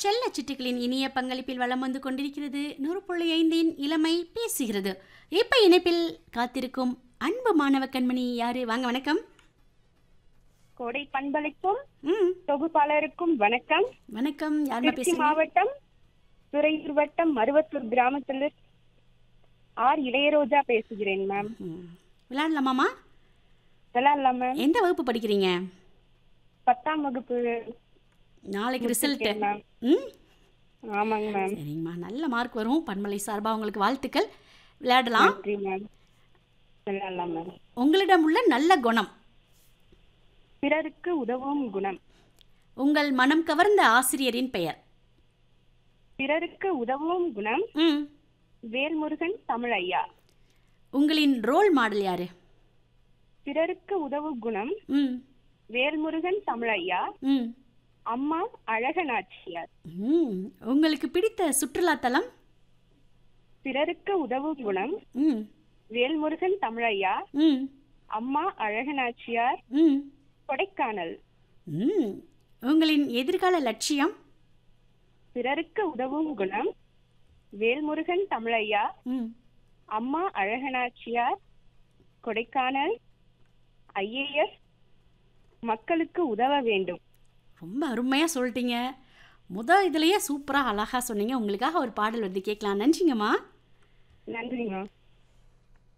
செல்ல சிட்டுக்களின் இனிய பங்களிப்பில் வளம் வந்து கொண்டிருக்கிறது நூறு புள்ளி ஐந்தின் இளமை பேசுகிறது இப்ப இணைப்பில் காத்திருக்கும் அன்பு மாணவ கண்மணி யாரு வாங்க வணக்கம் கோடை பண்பளிக்கும் ம் தொகுப்பாளருக்கும் வணக்கம் வணக்கம் யாருமா திருச்சி பேசுறீங்க மாவட்டம் துறையூர் வட்டம் மருவத்தூர் கிராமத்தில் ஆர் இளையரோஜா பேசுகிறேன் மேம் ம். விளையாடலாமாமா விளையாடலாம் மேம் எந்த வகுப்பு படிக்கிறீங்க பத்தாம் வகுப்பு நாளைக்கு ரிசல்ட் முடிச்சிருக்கேன் மேம் ம் ஆமாங்க மேம் சரிங்கம்மா நல்ல மார்க் வரும் பன்மலை சார்பாக உங்களுக்கு வாழ்த்துக்கள் விளையாடலாம் நன்றி மேம் விளையாடலாம் மேம் உங்களிடம் உள்ள நல்ல குணம் பிறருக்கு உதவும் குணம் உங்கள் மனம் கவர்ந்த ஆசிரியரின் பெயர் பிறருக்கு உதவும் குணம் ம் வேல்முருகன் தமிழ் ஐயா உங்களின் ரோல் மாடல் யாரு பிறருக்கு உதவும் குணம் ம் வேல்முருகன் தமிழ் ஐயா ம் அம்மா அழகநாச்சியார் ம் உங்களுக்கு பிடித்த சுற்றுலா தலம் பிறருக்கு உதவும் குணம் ம் வேல்முருகன் தமிழ் ஐயா ம் அம்மா அழகநாச்சியார் ம் கொடைக்கானல் ம் உங்களின் எதிர்கால லட்சியம் பிறருக்கு உதவும் குணம் வேல்முருகன் தமிழையா ம் அம்மா அழகனாச்சியார் கொடைக்கானல் ஐஏஎஸ் மக்களுக்கு உதவ வேண்டும் ரொம்ப அருமையாக சொல்லிட்டீங்க முத இதுலேயே சூப்பராக அழகாக சொன்னீங்க உங்களுக்காக ஒரு பாடல் வந்து கேட்கலாம் நன்றிங்கம்மா நன்றிங்க